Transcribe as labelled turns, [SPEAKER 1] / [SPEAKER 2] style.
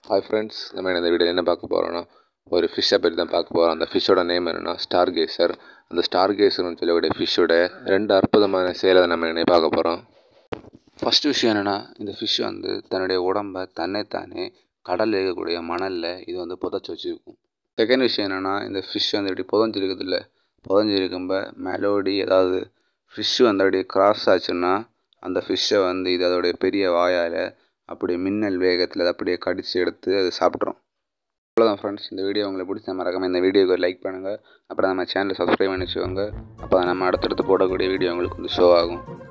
[SPEAKER 1] hi friends நம்ம இந்த வீடியோவில் என்ன பார்க்க போகிறோம்னா ஒரு ஃபிஷ்ஷை பற்றி தான் பார்க்க போகிறோம் அந்த ஃபிஷ்ஷோட நேம் என்னென்னா ஸ்டார் கேசர் அந்த ஸ்டார் கேசர்னு சொல்லக்கூடிய ஃபிஷ்ஷோட ரெண்டு அற்புதமான செயலை நம்ம என்ன பார்க்க போகிறோம்
[SPEAKER 2] ஃபஸ்ட்டு விஷயம் என்னென்னா இந்த ஃபிஷ் வந்து தன்னுடைய உடம்பை தன்னைத்தானே கடலில் இருக்கக்கூடிய மணலில் இது வந்து புதைச்சி வச்சுருக்கும் செகண்ட் விஷயம் என்னென்னா இந்த ஃபிஷ் வந்து இப்படி புதஞ்சிருக்குது இல்லை புதஞ்சிருக்கும்ப மேலோடி ஏதாவது ஃபிஷ் வந்து அப்படியே கிராஸ் ஆச்சுன்னா அந்த ஃபிஷ்ஷை வந்து இது அதோடைய பெரிய வாயால் அப்படியே மின்னல் வேகத்தில் அதை அப்படியே கடித்து எடுத்து அது சாப்பிட்ரும் அவ்வளோதான் ஃப்ரெண்ட்ஸ் இந்த வீடியோ உங்களுக்கு பிடிச்ச மறக்காம இந்த வீடியோக்கு லைக் பண்ணுங்கள் அப்புறம் நம்ம சேனலை சப்ஸ்கிரைப் பண்ணி வச்சுக்கோங்க அப்போ நம்ம அடுத்தடுத்து போடக்கூடிய வீடியோ உங்களுக்கு வந்து ஷோ ஆகும்